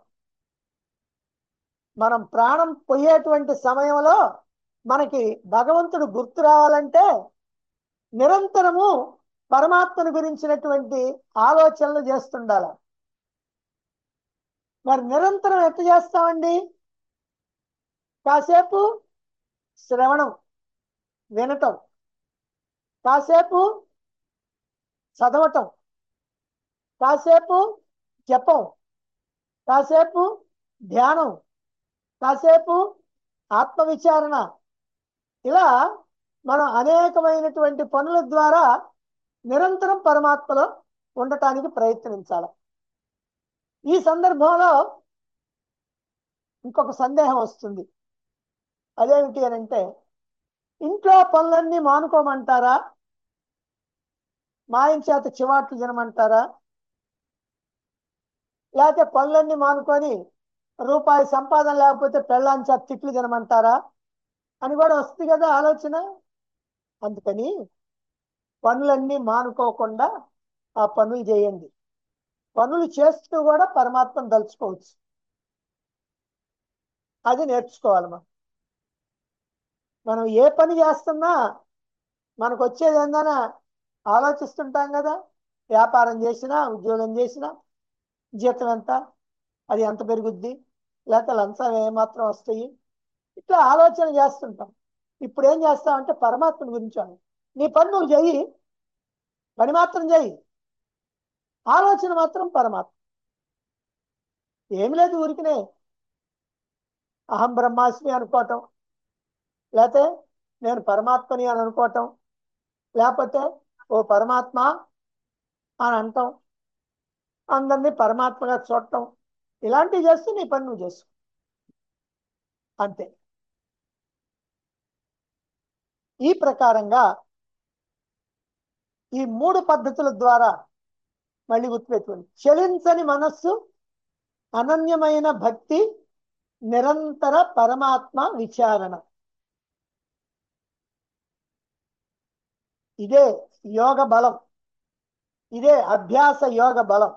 మనం ప్రాణం పోయేటువంటి సమయంలో మనకి భగవంతుడు గుర్తు రావాలంటే నిరంతరము పరమాత్మను గురించినటువంటి ఆలోచనలు చేస్తుండాల మరి నిరంతరం ఎట్లా చేస్తామండి కాసేపు శ్రవణం వినటం కాసేపు చదవటం కాసేపు జపం కాసేపు ధ్యానం కాసేపు ఆత్మవిచారణ ఇలా మనం అనేకమైనటువంటి పనుల ద్వారా నిరంతరం పరమాత్మలో ఉండటానికి ప్రయత్నించాలి ఈ సందర్భంలో ఇంకొక సందేహం వస్తుంది అదేమిటి అని అంటే ఇంట్లో పనులన్నీ మానుకోమంటారా మాయం చేత చివాట్లు తినమంటారా లేకపోతే పనులన్నీ మానుకొని రూపాయి సంపాదన లేకపోతే పెళ్ళాం చేత తిట్లు తినమంటారా అని కూడా వస్తుంది కదా ఆలోచన అందుకని పనులన్నీ మానుకోకుండా ఆ పనులు చేయండి పనులు చేస్తూ కూడా పరమాత్మను దలుచుకోవచ్చు అది నేర్చుకోవాలి మనం మనం ఏ పని చేస్తున్నా మనకు వచ్చేది ఏందన్నా ఆలోచిస్తుంటాం కదా వ్యాపారం చేసినా ఉద్యోగం చేసినా జీతం ఎంత అది ఎంత పెరుగుద్ది లేకపోతే లంచం ఏమాత్రం వస్తాయి ఇట్లా ఆలోచన చేస్తుంటాం ఇప్పుడు ఏం చేస్తామంటే పరమాత్మని గురించి ఆలో- నీ పని నువ్వు చెయ్యి పని మాత్రం చెయ్యి ఆలోచన మాత్రం పరమాత్మ ఏమి లేదు ఊరికినే అహం బ్రహ్మాస్మి అనుకోవటం లేకపోతే నేను పరమాత్మని అని అనుకోవటం లేకపోతే ఓ పరమాత్మ అని అంటాం అందరినీ పరమాత్మగా చూడటం ఇలాంటివి చేస్తే నీ పని నువ్వు చేసుకో అంతే ఈ ప్రకారంగా ఈ మూడు పద్ధతుల ద్వారా మళ్ళీ గుర్తుపెట్టుకోండి చలించని మనస్సు అనన్యమైన భక్తి నిరంతర పరమాత్మ విచారణ ఇదే యోగ బలం ఇదే అభ్యాస యోగ బలం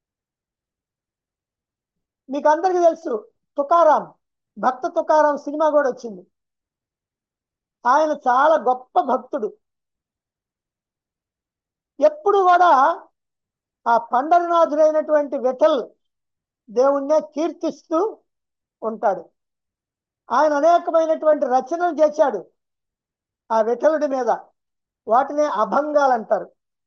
మీకు అందరికీ తెలుసు తుకారాం భక్త తుకారాం సినిమా కూడా వచ్చింది ఆయన చాలా గొప్ప భక్తుడు ఎప్పుడు కూడా ఆ పండరనాథుడైనటువంటి విఠల్ దేవుణ్ణే కీర్తిస్తూ ఉంటాడు ఆయన అనేకమైనటువంటి రచనలు చేశాడు ఆ విఠలుడి మీద వాటినే అభంగాలు అంటారు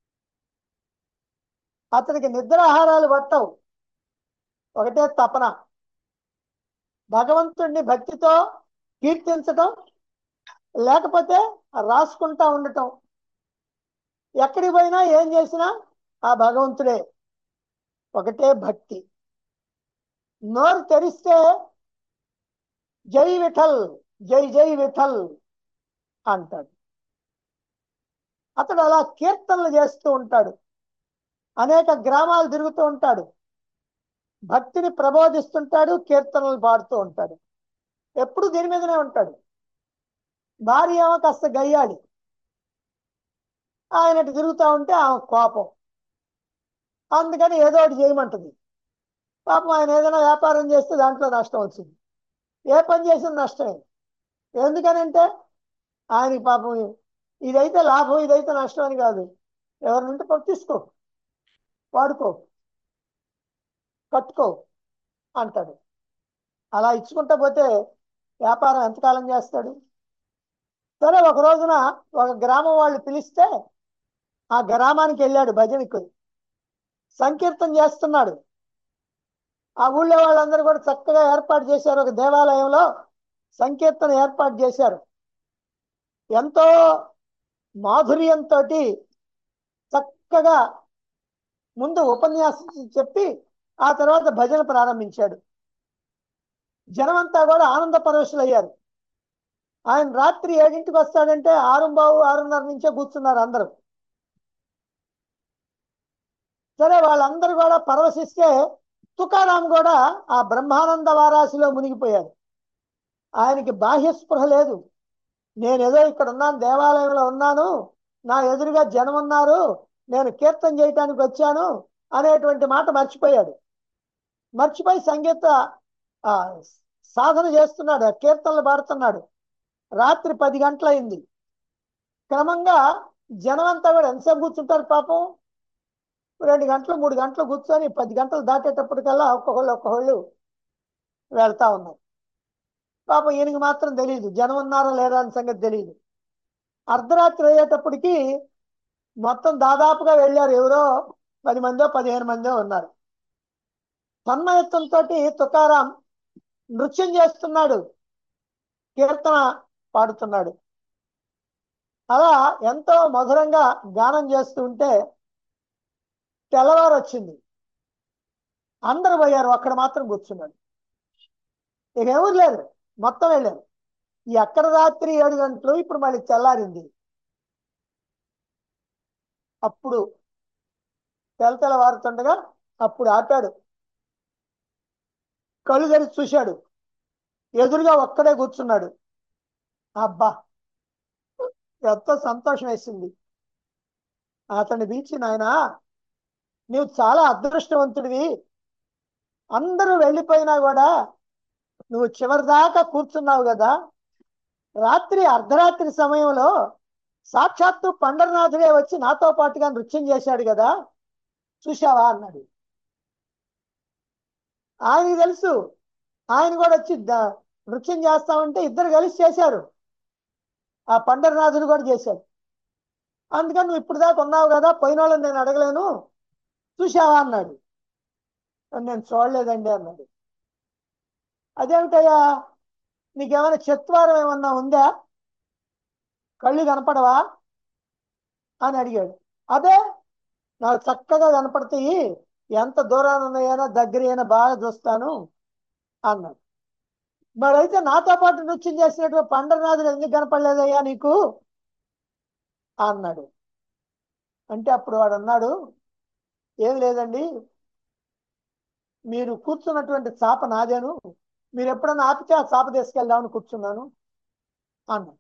అతనికి నిద్రాహారాలు పట్టవు ఒకటే తపన భగవంతుణ్ణి భక్తితో కీర్తించటం లేకపోతే రాసుకుంటా ఉండటం ఎక్కడికి పోయినా ఏం చేసినా ఆ భగవంతుడే ఒకటే భక్తి నోరు తెరిస్తే జై విఠల్ జై జై విఠల్ అంటాడు అతడు అలా కీర్తనలు చేస్తూ ఉంటాడు అనేక గ్రామాలు తిరుగుతూ ఉంటాడు భక్తిని ప్రబోధిస్తుంటాడు కీర్తనలు పాడుతూ ఉంటాడు ఎప్పుడు దీని మీదనే ఉంటాడు భార్య ఏమో కాస్త గయ్యాడి ఆయన ఇటు తిరుగుతూ ఉంటే ఆమె కోపం అందుకని ఏదో ఒకటి చేయమంటుంది పాపం ఆయన ఏదైనా వ్యాపారం చేస్తే దాంట్లో నష్టం వచ్చింది ఏ పని చేసిన నష్టమే ఎందుకనంటే ఆయనకి పాపం ఇదైతే లాభం ఇదైతే నష్టం అని కాదు ఎవరి నుండి పాపం తీసుకో వాడుకో కట్టుకో అంటాడు అలా ఇచ్చుకుంటా పోతే వ్యాపారం ఎంతకాలం చేస్తాడు సరే ఒక రోజున ఒక గ్రామం వాళ్ళు పిలిస్తే ఆ గ్రామానికి వెళ్ళాడు భజనకు సంకీర్తన చేస్తున్నాడు ఆ ఊళ్ళో వాళ్ళందరూ కూడా చక్కగా ఏర్పాటు చేశారు ఒక దేవాలయంలో సంకీర్తన ఏర్పాటు చేశారు ఎంతో మాధుర్యంతో చక్కగా ముందు ఉపన్యాసం చెప్పి ఆ తర్వాత భజన ప్రారంభించాడు జనమంతా కూడా ఆనంద పరవశులయ్యారు ఆయన రాత్రి ఏడింటికి వస్తాడంటే ఆరుంబావు ఆరున్నర నుంచే కూర్చున్నారు అందరూ సరే వాళ్ళందరూ కూడా పరవశిస్తే తుకారాం కూడా ఆ బ్రహ్మానంద వారాసిలో మునిగిపోయాడు ఆయనకి బాహ్య స్పృహ లేదు నేను ఏదో ఇక్కడ ఉన్నాను దేవాలయంలో ఉన్నాను నా ఎదురుగా జనం ఉన్నారు నేను కీర్తన చేయటానికి వచ్చాను అనేటువంటి మాట మర్చిపోయాడు మర్చిపోయి సంగీత ఆ, సాధన చేస్తున్నాడు ఆ కీర్తనలు పాడుతున్నాడు రాత్రి పది గంటలైంది క్రమంగా జనం అంతా కూడా ఎంతసేపు కూర్చుంటారు పాపం రెండు గంటలు మూడు గంటలు కూర్చొని పది గంటలు దాటేటప్పటికల్లా ఒక్కొక్కళ్ళు ఒక్కొక్కళ్ళు వెళ్తా ఉన్నారు పాపం ఈయనకి మాత్రం తెలియదు జనం ఉన్నారా లేదా అని సంగతి తెలియదు అర్ధరాత్రి అయ్యేటప్పటికి మొత్తం దాదాపుగా వెళ్ళారు ఎవరో పది మందో పదిహేను మందో ఉన్నారు తన్మయత్వంతో తుకారాం నృత్యం చేస్తున్నాడు కీర్తన పాడుతున్నాడు అలా ఎంతో మధురంగా గానం చేస్తూ ఉంటే తెల్లవారు వచ్చింది అందరు పోయారు అక్కడ మాత్రం కూర్చున్నాడు ఇక ఎవరు లేరు మొత్తం వెళ్ళారు ఈ అక్కడ రాత్రి ఏడు గంటలు ఇప్పుడు మళ్ళీ తెల్లారింది అప్పుడు తెల్ల తెల్లవారుతుండగా అప్పుడు ఆపాడు కళ్ళు తెరిచి చూశాడు ఎదురుగా ఒక్కడే కూర్చున్నాడు అబ్బా ఎంతో సంతోషం వేసింది అతన్ని పిలిచి నాయన నీవు చాలా అదృష్టవంతుడివి అందరూ వెళ్ళిపోయినా కూడా నువ్వు చివరి దాకా కూర్చున్నావు కదా రాత్రి అర్ధరాత్రి సమయంలో సాక్షాత్తు పండరనాథుడే వచ్చి నాతో పాటుగా నృత్యం చేశాడు కదా చూశావా అన్నాడు ఆయనకి తెలుసు ఆయన కూడా వచ్చి ద- నృత్యం చేస్తామంటే ఇద్దరు కలిసి చేశారు ఆ పండరనాథుడు కూడా చేశాడు అందుకని నువ్వు ఇప్పుడు దాకా ఉన్నావు కదా పోయిన వాళ్ళని నేను అడగలేను చూశావా అన్నాడు నేను చూడలేదండి అన్నాడు అదేమిటయ్యా నీకేమైనా చెత్వారం ఏమన్నా ఉందా కళ్ళు కనపడవా అని అడిగాడు అదే నాకు చక్కగా కనపడతాయి ఎంత దూరాన ఉన్నాయైనా దగ్గర అయినా బాగా చూస్తాను అన్నాడు మరైతే నాతో పాటు నృత్యం చేసినటువంటి పండరనాథుడు ఎందుకు కనపడలేదయ్యా నీకు అన్నాడు అంటే అప్పుడు వాడు అన్నాడు ఏం లేదండి మీరు కూర్చున్నటువంటి చాప నాదేను మీరు ఎప్పుడన్నా ఆపితే ఆ చాప తీసుకెళ్దామని కూర్చున్నాను అన్నాడు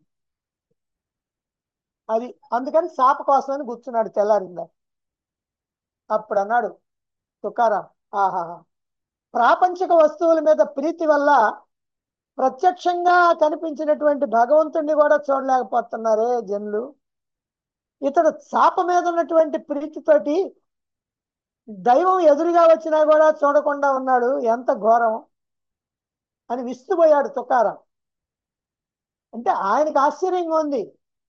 అది అందుకని చాప కోసమని కూర్చున్నాడు తెల్లారిందా అప్పుడు అన్నాడు తుకారాం ఆహాహా ప్రాపంచిక వస్తువుల మీద ప్రీతి వల్ల ప్రత్యక్షంగా కనిపించినటువంటి భగవంతుణ్ణి కూడా చూడలేకపోతున్నారే జనులు ఇతడు చాప మీద ఉన్నటువంటి ప్రీతితోటి దైవం ఎదురుగా వచ్చినా కూడా చూడకుండా ఉన్నాడు ఎంత ఘోరం అని విస్తుపోయాడు తుకారం అంటే ఆయనకి ఆశ్చర్యంగా ఉంది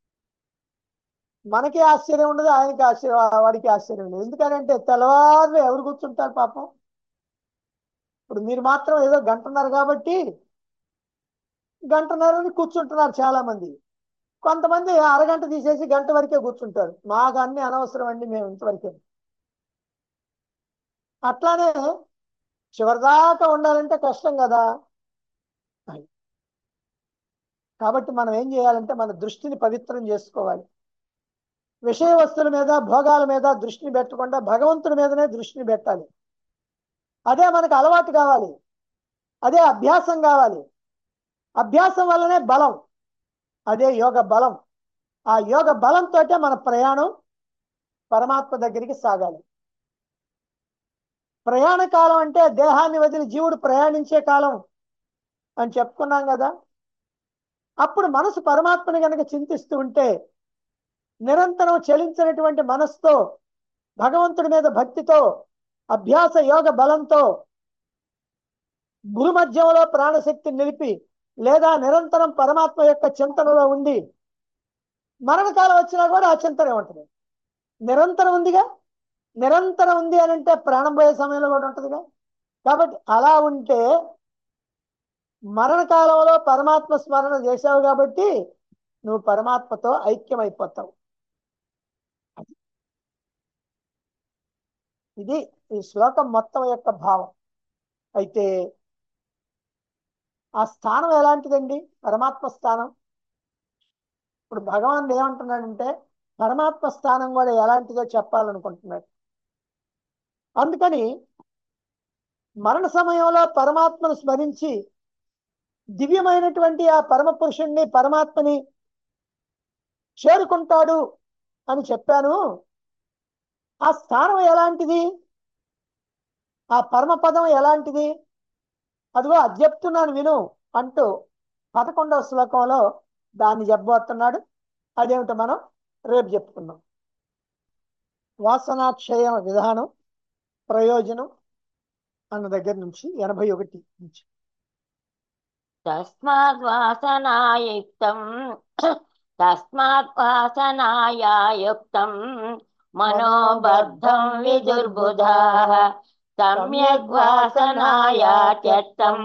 మనకి ఆశ్చర్యం ఉండదు ఆయనకి ఆశ్చర్యం వాడికి ఆశ్చర్యం లేదు ఎందుకనంటే తెల్లవారు ఎవరు కూర్చుంటారు పాపం ఇప్పుడు మీరు మాత్రం ఏదో గంటన్నారు కాబట్టి గంటన్నరని కూర్చుంటున్నారు చాలా మంది కొంతమంది అరగంట తీసేసి గంట వరకే కూర్చుంటారు మాకు అన్ని అనవసరం అండి మేము ఇంతవరకే అట్లానే చివరిదాకా ఉండాలంటే కష్టం కదా కాబట్టి మనం ఏం చేయాలంటే మన దృష్టిని పవిత్రం చేసుకోవాలి విషయ వస్తువుల మీద భోగాల మీద దృష్టిని పెట్టకుండా భగవంతుడి మీదనే దృష్టిని పెట్టాలి అదే మనకు అలవాటు కావాలి అదే అభ్యాసం కావాలి అభ్యాసం వల్లనే బలం అదే యోగ బలం ఆ యోగ బలంతో మన ప్రయాణం పరమాత్మ దగ్గరికి సాగాలి ప్రయాణ కాలం అంటే దేహాన్ని వదిలి జీవుడు ప్రయాణించే కాలం అని చెప్పుకున్నాం కదా అప్పుడు మనసు పరమాత్మని కనుక చింతిస్తూ ఉంటే నిరంతరం చలించినటువంటి మనస్సుతో భగవంతుడి మీద భక్తితో అభ్యాస యోగ బలంతో గురు మధ్యంలో ప్రాణశక్తిని నిలిపి లేదా నిరంతరం పరమాత్మ యొక్క చింతనలో ఉండి మరణకాలం వచ్చినా కూడా ఆ చింతనే ఉంటుంది నిరంతరం ఉందిగా నిరంతరం ఉంది అని అంటే ప్రాణం పోయే సమయంలో కూడా ఉంటుందిగా కాబట్టి అలా ఉంటే మరణకాలంలో పరమాత్మ స్మరణ చేశావు కాబట్టి నువ్వు పరమాత్మతో ఐక్యమైపోతావు ఇది ఈ శ్లోకం మొత్తం యొక్క భావం అయితే ఆ స్థానం ఎలాంటిదండి పరమాత్మ స్థానం ఇప్పుడు భగవాన్ ఏమంటున్నాడంటే పరమాత్మ స్థానం కూడా ఎలాంటిదో చెప్పాలనుకుంటున్నాడు అందుకని మరణ సమయంలో పరమాత్మను స్మరించి దివ్యమైనటువంటి ఆ పరమ పురుషుణ్ణి పరమాత్మని చేరుకుంటాడు అని చెప్పాను ఆ స్థానం ఎలాంటిది ఆ పరమపదం ఎలాంటిది అదిగో అది చెప్తున్నాను విను అంటూ పదకొండవ శ్లోకంలో దాన్ని చెప్పబోతున్నాడు అదేమిటో మనం రేపు చెప్పుకుందాం వాసనాక్షయ విధానం ప్రయోజనం అన్న దగ్గర నుంచి ఎనభై ఒకటి నుంచి తస్మాత్ వాసనాయుక్తం తస్మాత్ వాసనాయాయుక్తం మనోబద్ధం విదుర్బుధా సమ్యగ్ వాసనాయా త్యక్తం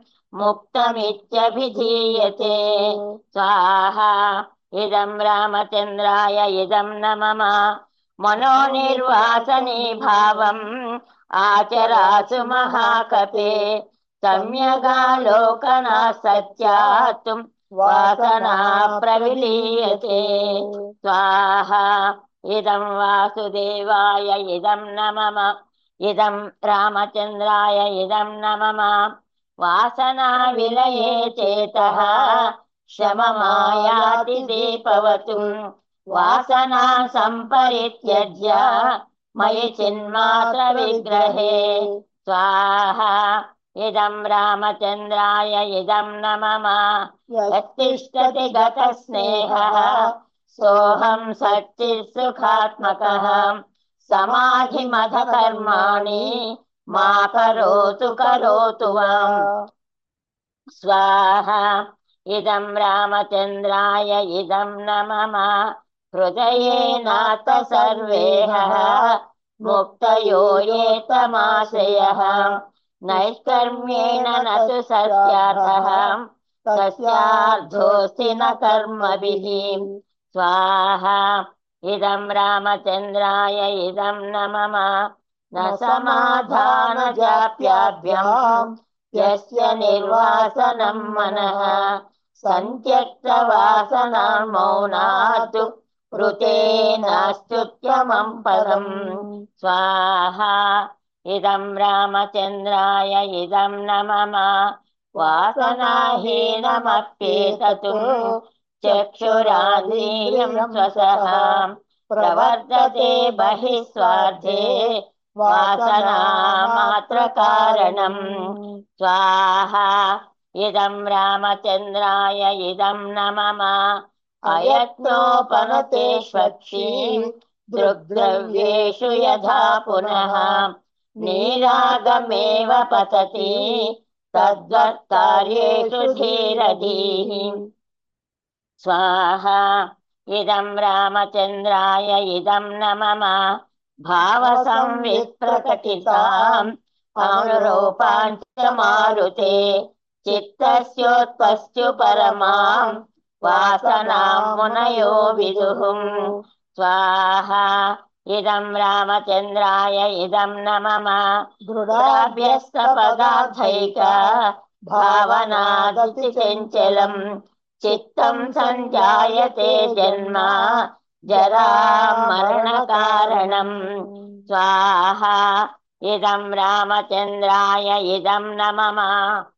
ముక్తమిత్యభిధీయతే స్వాహా ఇదం రామచంద్రాయ ఇదం న మమ మనోనిర్వాసనే భావం ఆచరాసు మహాకపే సమ్యగాలోకనా సత్యాత్ వాసనా ప్రవిలీయతే స్వాహా ఇదం వాసుదేవాయ ఇదం న మమ ఇదం రామచంద్రాయ ఇదం న మమ వాసనా విలయే చేతః శమమాయాతి దీపవతు వాసనా సంపరిత్యజ్య మయి చిన్మాత్ర విగ్రహే స్వాహా ఇదం రామచంద్రాయ ఇదం న మమ యత్తిష్టతి గత స్నేహ సోహం సచ్చి సుఖాత్మక సమాధిమథ కర్మాణి మా కరోతు కరోతు వాం స్వాహా ఇదం రామచంద్రాయ ఇదం న మమ హృదయేనాథ సర్వేహ ముక్తయో ఏ తమాశయః నైష్కర్మ్యేణ నతు సత్యార్థః తస్యార్థోऽస్తి న కర్మభిः స్వాహా ఇదం రామచంద్రాయ ఇదం న మమ న సమాధాన జాప్యాభ్యాం యస్య నిర్వాసనం మనః సంత్యక్త వాసనా మౌనాత్ కృతేనాస్తుత్యమం పదం స్వాహా ఇదం రామచంద్రాయ ఇదం న మమ వాసనాహీనమప్యేతతు చక్షురాంద్రియం స్వసః ప్రవర్తతే బహిः స్వార్థే వాసనా మాత్ర కారణం స్వాహా ఇదం రామచంద్రాయ ఇదం న మమ అయత్నోపనతేష్వక్షి దృగ్ద్రవ్యేషు యథా పునః నీరాగమేవ పతతి తద్వత్కార్యేషు ధీరధీః స్వాహా ఇదం రామచంద్రాయ ఇదం న మమ భావసంవిత్ ప్రకటితాం అనురూపాంచ మారుతే చిత్తస్యోత్పస్సు పరమాం వాసనాం మునయో విదుః స్వాహా ఇదం రామచంద్రాయ ఇదం న మమ దృఢాభ్యస్త పదార్థైక భావనాదతి చంచలం చిత్తం సంజాయతే జన్మ జరా మరణ కారణం స్వాహా ఇదం రామచంద్రాయ ఇదం న మమ